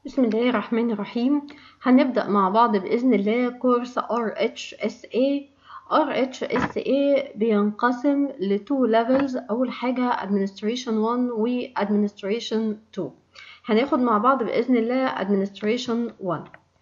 بسم الله الرحمن الرحيم هنبدأ مع بعض بإذن الله كورس RHSA RHSA بينقسم ل two levels أول حاجة Administration 1 و Administration 2 هناخد مع بعض بإذن الله Administration 1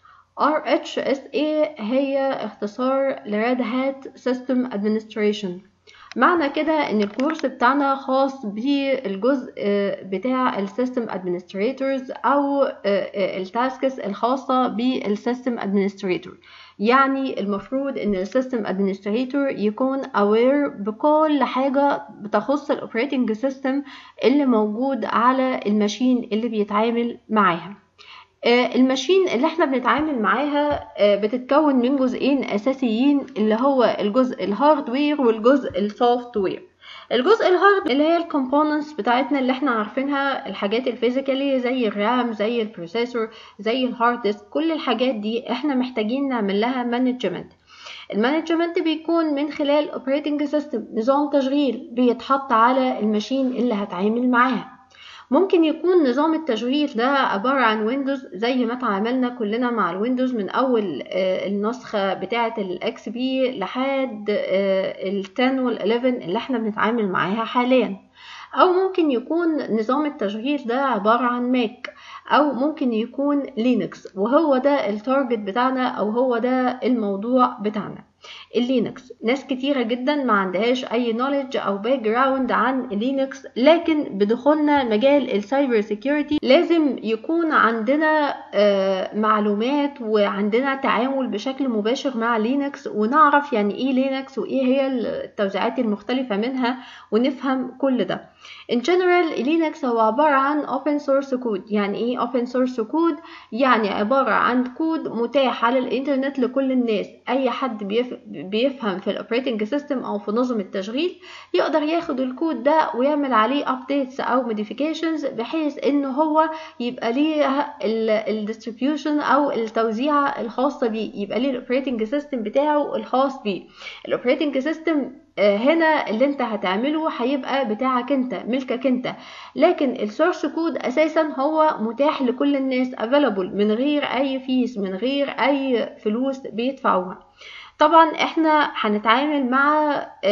RHSA هي اختصار ل Red Hat System Administration معنى كده ان الكورس بتاعنا خاص بالجزء بتاع السيستم ادمنستريتورز او التاسكس الخاصة بالسيستم ادمنستريتور يعني المفروض ان السيستم ادمنستريتور يكون aware بكل حاجة بتخص الاوبريتنج سيستم اللي موجود على الماشين اللي بيتعامل معاها الماشين اللي احنا بنتعامل معاها بتتكون من جزئين اساسيين اللي هو الجزء الهاردوير والجزء السوفت وير الجزء الهارد اللي هي الكومبوننتس بتاعتنا اللي احنا عارفينها الحاجات الفيزيكالي زي الرام زي البروسيسور زي الهارد ديسك كل الحاجات دي احنا محتاجين نعمل لها مانجمنت المانجمنت بيكون من خلال اوبريتنج سيستم نظام تشغيل بيتحط على الماشين اللي هتعامل معاها ممكن يكون نظام التشغيل ده عبارة عن ويندوز زي ما تعاملنا كلنا مع الويندوز من أول النسخة بتاعة الإكس بي لحد ال 10 وال 11 اللي احنا بنتعامل معاها حاليا أو ممكن يكون نظام التشغيل ده عبارة عن ماك أو ممكن يكون لينكس وهو ده التارجت بتاعنا أو هو ده الموضوع بتاعنا اللينكس ناس كتيرة جدا ما عندهاش اي نوليدج او باك جراوند عن لينكس لكن بدخولنا مجال السايبر سيكيورتي لازم يكون عندنا آه معلومات وعندنا تعامل بشكل مباشر مع لينكس ونعرف يعني ايه لينكس وايه هي التوزيعات المختلفة منها ونفهم كل ده in general لينكس هو عبارة عن open source code يعني ايه open source code يعني عبارة عن كود متاح على الانترنت لكل الناس اي حد بيف... بيفهم في الاوبريتنج سيستم او في نظم التشغيل يقدر ياخد الكود ده ويعمل عليه updates او modifications بحيث ان هو يبقى ليه الديستريبيوشن او التوزيعة الخاصة بيه يبقى ليه الاوبريتنج سيستم بتاعه الخاص بيه الاوبريتنج سيستم هنا اللي انت هتعمله هيبقى بتاعك انت ملكك انت لكن السورس كود اساسا هو متاح لكل الناس available من غير اي فيس من غير اي فلوس بيدفعوها طبعا احنا هنتعامل مع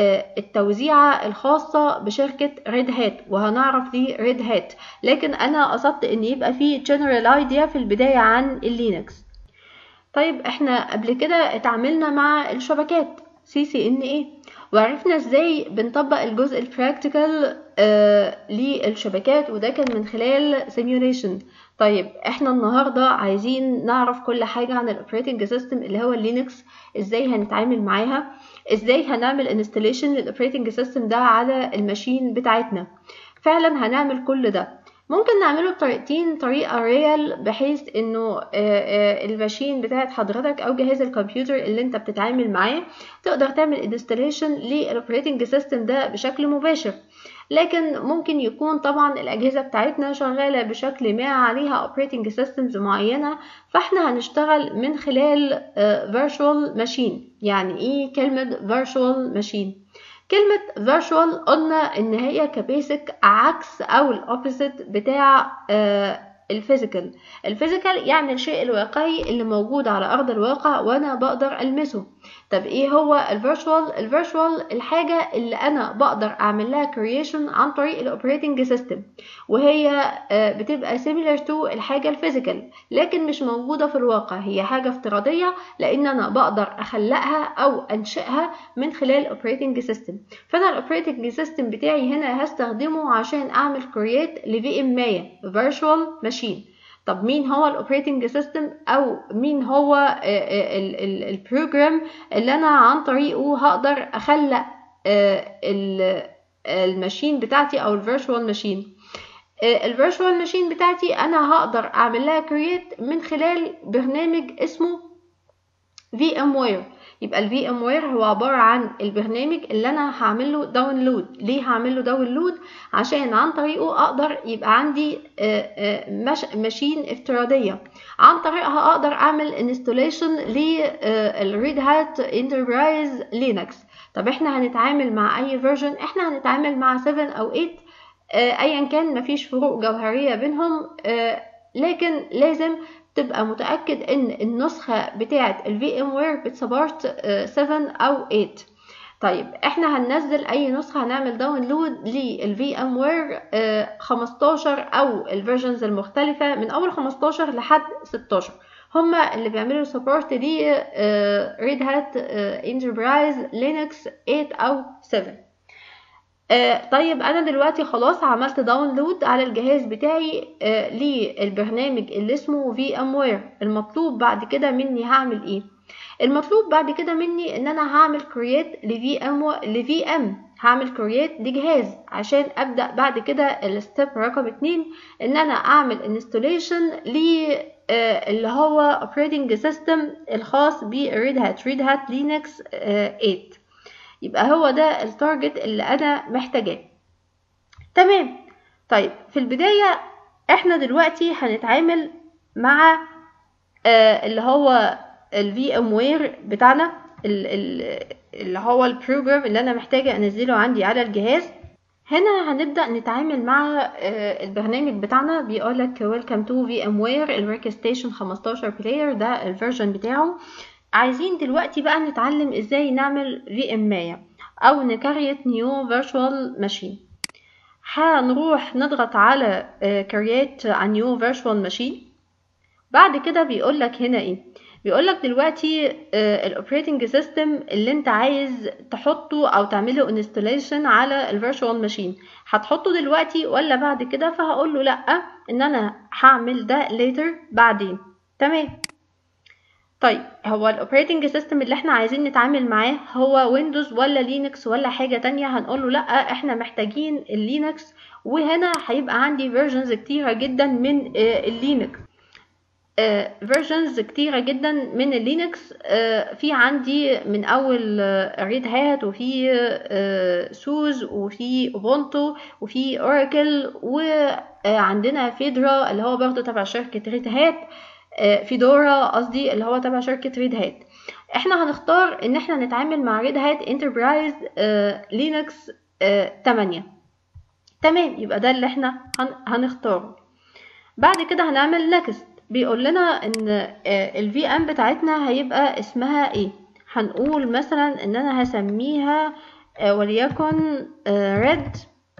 التوزيعة الخاصة بشركة ريد هات وهنعرف دي ريد هات لكن انا قصدت ان يبقى في general idea في البداية عن اللينكس طيب احنا قبل كده اتعاملنا مع الشبكات سي سي ان ايه وعرفنا ازاي بنطبق الجزء البراكتيكال آه للشبكات وده كان من خلال سيميوليشن طيب احنا النهارده عايزين نعرف كل حاجه عن الاوبريتنج سيستم اللي هو اللينكس ازاي هنتعامل معاها ازاي هنعمل انستليشن للاوبريتنج سيستم ده على الماشين بتاعتنا فعلا هنعمل كل ده ممكن نعمله بطريقتين طريقة ريال بحيث انه الماشين بتاعت حضرتك او جهاز الكمبيوتر اللي انت بتتعامل معاه تقدر تعمل انستليشن للاوبريتنج سيستم ده بشكل مباشر لكن ممكن يكون طبعا الأجهزة بتاعتنا شغالة بشكل ما عليها operating systems معينة فاحنا هنشتغل من خلال virtual machine يعني ايه كلمة virtual machine كلمة virtual قلنا ان هي كبيسك عكس او الاوبوزيت بتاع الفيزيكال الفيزيكال يعني الشيء الواقعي اللي موجود على ارض الواقع وانا بقدر المسه طب ايه هو الفيرتشوال الفيرتشوال الحاجه اللي انا بقدر اعمل لها كرييشن عن طريق الاوبريتنج سيستم وهي بتبقى سيميلر تو الحاجه الفيزيكال لكن مش موجوده في الواقع هي حاجه افتراضيه لان انا بقدر اخلقها او انشئها من خلال الاوبريتنج سيستم فانا الاوبريتنج سيستم بتاعي هنا هستخدمه عشان اعمل كرييت لفي ام مايا فيرتشوال ماشين طب مين هو الاوبريتنج سيستم او مين هو البروجرام اللي انا عن طريقه هقدر اخلق الماشين بتاعتي او الفيرتشوال ماشين الفيرتشوال ماشين بتاعتي انا هقدر اعمل لها كرييت من خلال برنامج اسمه في ام وير يبقى الفي ام وير هو عباره عن البرنامج اللي انا هعمل له داونلود ليه هعمل له داونلود عشان عن طريقه اقدر يبقى عندي مش ماشين افتراضيه عن طريقها اقدر اعمل انستوليشن للريد هات انتربرايز لينكس طب احنا هنتعامل مع اي فيرجن احنا هنتعامل مع 7 او 8 ايا كان مفيش فروق جوهريه بينهم لكن لازم تبقى متأكد ان النسخة بتاعة ال VMware بتسبورت 7 او 8 طيب احنا هننزل اي نسخة هنعمل داونلود لل VMware 15 او الفيرجنز المختلفة من اول 15 لحد 16 هما اللي بيعملوا سبورت ل ريد هات انتربرايز لينكس 8 او 7 آه طيب انا دلوقتي خلاص عملت داونلود على الجهاز بتاعي آه للبرنامج اللي اسمه في ام وير المطلوب بعد كده مني هعمل ايه المطلوب بعد كده مني ان انا هعمل كرييت لفي ام لفي ام هعمل كرييت لجهاز عشان ابدا بعد كده الستيب رقم اتنين ان انا اعمل انستوليشن ل آه اللي هو operating system الخاص بريد هات ريد هات لينكس 8 يبقى هو ده التارجت اللي انا محتاجاه تمام طيب في البداية احنا دلوقتي هنتعامل مع آه اللي هو ال VMware بتاعنا اللي هو البروجرام اللي انا محتاجة انزله عندي على الجهاز هنا هنبدأ نتعامل مع البرنامج بتاعنا بيقولك welcome to VMware الورك ستيشن 15 بلاير ده الفيرجن بتاعه عايزين دلوقتي بقى نتعلم ازاي نعمل في ام او نكريت نيو فيرتشوال ماشين هنروح نضغط على كرييت نيو فيرتشوال ماشين بعد كده بيقول لك هنا ايه بيقول لك دلوقتي الاوبريتنج سيستم اللي انت عايز تحطه او تعمله انستليشن على الفيرتشوال ماشين هتحطه دلوقتي ولا بعد كده فهقول له لا ان انا هعمل ده later بعدين تمام طيب هو الاوبريتنج سيستم اللي احنا عايزين نتعامل معاه هو ويندوز ولا لينكس ولا حاجه تانية هنقول له لا احنا محتاجين اللينكس وهنا هيبقى عندي فيرجنز كتيره جدا من اللينكس فيرجنز كتيره جدا من اللينكس في عندي من اول ريد هات وفي سوز وفي اوبونتو وفي اوراكل وعندنا فيدرا اللي هو برضه تبع شركه ريد هات فيدورا قصدي اللي هو تبع شركة ريد هات احنا هنختار ان احنا نتعامل مع ريد هات انتربرايز لينكس 8 تمام يبقى ده اللي احنا هنختاره بعد كده هنعمل نكست بيقول لنا ان الفي ام بتاعتنا هيبقى اسمها ايه هنقول مثلا ان انا هسميها وليكن ريد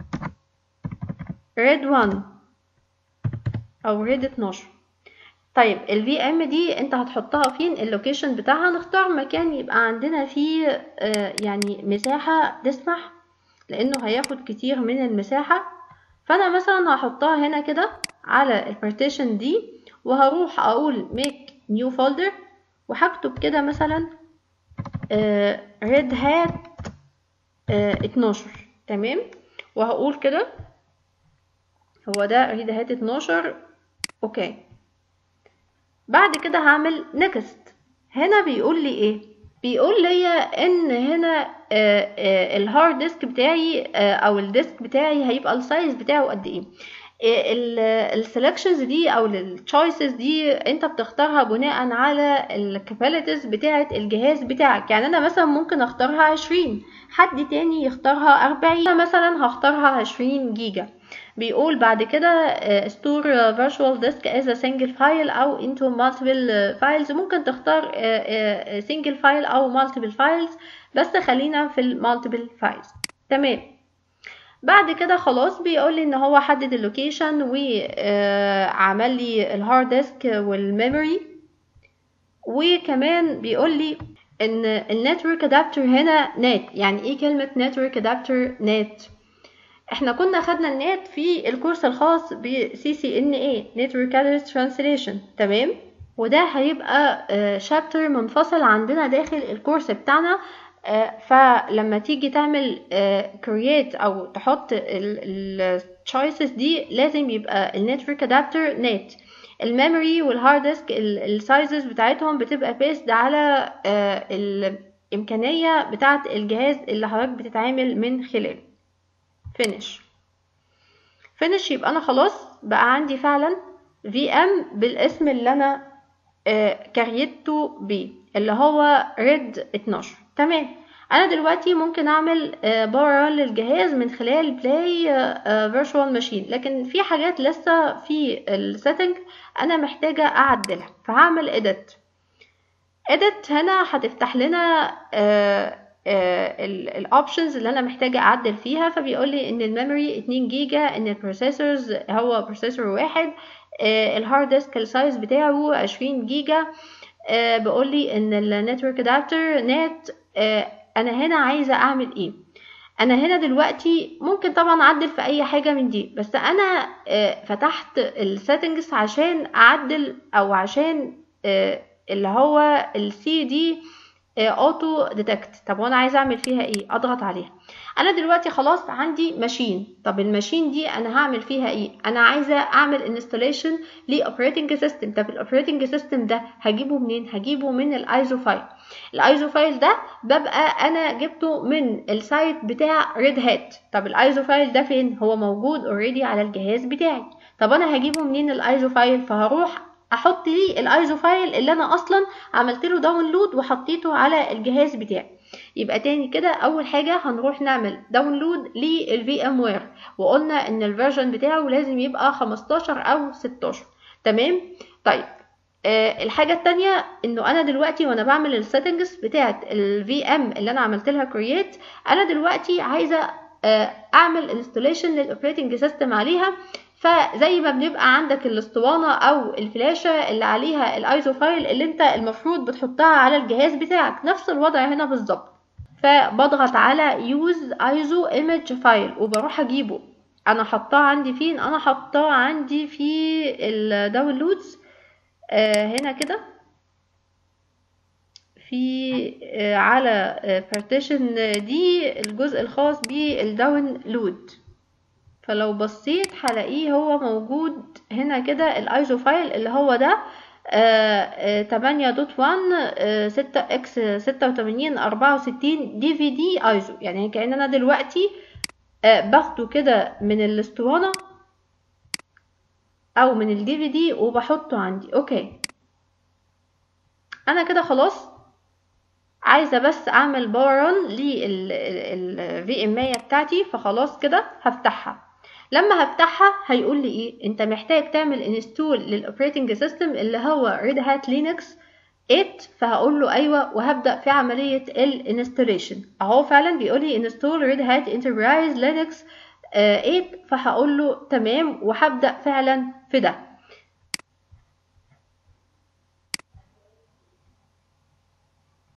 ريد 1 او ريد 12 طيب ال VM دي انت هتحطها فين اللوكيشن بتاعها نختار مكان يبقى عندنا فيه آه يعني مساحة تسمح لانه هياخد كتير من المساحة فانا مثلا هحطها هنا كده على البارتيشن دي وهروح اقول make new folder وهكتب كده مثلا آه red hat آه 12 تمام وهقول كده هو ده red hat 12 اوكي بعد كده هعمل next هنا بيقول لي ايه بيقول لي ان هنا الهارد ديسك بتاعي او الديسك بتاعي هيبقى السايز بتاعه قد ايه السلكشنز دي او التشويسز دي انت بتختارها بناء على الكابابيلتيز بتاعه الجهاز بتاعك يعني انا مثلا ممكن اختارها عشرين حد تاني يختارها أربعين مثلا هختارها عشرين جيجا بيقول بعد كده store virtual disk as a single file أو into multiple files ممكن تختار single file أو multiple files بس خلينا في ال multiple files تمام بعد كده خلاص بيقول لي ان هو حدد اللوكيشن وعمل لي الهارد ديسك والميموري وكمان بيقول لي ان النتورك ادابتر هنا نت يعني ايه كلمه نتورك ادابتر نت احنا كنا خدنا النت في الكورس الخاص ب CCNA Network Address Translation تمام وده هيبقى شابتر منفصل عندنا داخل الكورس بتاعنا فلما تيجي تعمل create او تحط التشويسز دي لازم يبقى النتورك ادابتر نت الميموري والهارد ديسك السايزز بتاعتهم بتبقى بيست على الامكانيه بتاعه الجهاز اللي حضرتك بتتعامل من خلاله finish finish يبقى انا خلاص بقى عندي فعلا في ام بالاسم اللي انا كريته بيه اللي هو ريد 12 تمام انا دلوقتي ممكن اعمل باور للجهاز من خلال بلاي فيرتشوال ماشين لكن في حاجات لسه في السيتنج انا محتاجه اعدلها فهعمل edit edit هنا هتفتح لنا الاوبشنز اللي انا محتاجه اعدل فيها فبيقول لي ان الميموري 2 جيجا ان البروسيسورز هو بروسيسور واحد الهارد ديسك السايز بتاعه 20 جيجا بيقول لي ان النتورك ادابتر نت انا هنا عايزه اعمل ايه انا هنا دلوقتي ممكن طبعا اعدل في اي حاجه من دي بس انا فتحت السيتنجز عشان اعدل او عشان اللي هو السي دي اوتو ديتكت طب وانا عايزه اعمل فيها ايه اضغط عليها انا دلوقتي خلاص عندي ماشين طب الماشين دي انا هعمل فيها ايه انا عايزه اعمل انستليشن لاوبريتنج سيستم طب الاوبريتنج سيستم ده هجيبه منين هجيبه من الايزو فايل الايزو فايل ده ببقى انا جبته من السايت بتاع ريد هات طب الايزو فايل ده فين هو موجود اوريدي على الجهاز بتاعي طب انا هجيبه منين الايزو فايل فهروح احط لي الايزو فايل اللي انا اصلا عملت له داونلود وحطيته على الجهاز بتاعي يبقى تاني كده اول حاجه هنروح نعمل داونلود للفي ام وير وقلنا ان الفيرجن بتاعه لازم يبقى 15 او 16 تمام طيب آه الحاجة التانية انه انا دلوقتي وانا بعمل السيتنجز بتاعت الفي ام اللي انا عملت لها كرييت انا دلوقتي عايزة آه اعمل انستليشن للاوبريتنج سيستم عليها فزي ما بنبقى عندك الاسطوانة او الفلاشة اللي عليها الايزو فايل اللي انت المفروض بتحطها على الجهاز بتاعك نفس الوضع هنا بالظبط فبضغط على يوز ايزو ايمج فايل وبروح اجيبه انا حطاه عندي فين انا حطاه عندي في الداونلودز آه هنا كده في آه على بارتيشن دي الجزء الخاص بالداونلود فلو بصيت هلاقيه هو موجود هنا كده الايزو فايل اللي هو ده تمانية دوت وان ستة اكس ستة وتمانين اربعة وستين دي في دي ايزو يعني كأن انا دلوقتي باخده كده من الاسطوانة او من الدي في دي وبحطه عندي اوكي انا كده خلاص عايزه بس اعمل باور اون للفي ام بتاعتي فخلاص كده هفتحها لما هفتحها هيقول لي ايه انت محتاج تعمل انستول للاوبريتنج سيستم اللي هو ريد هات لينكس 8 فهقول له ايوه وهبدا في عمليه الانستليشن اهو فعلا بيقول لي انستول ريد هات انتربرايز لينكس 8 فهقول له تمام وهبدا فعلا في ده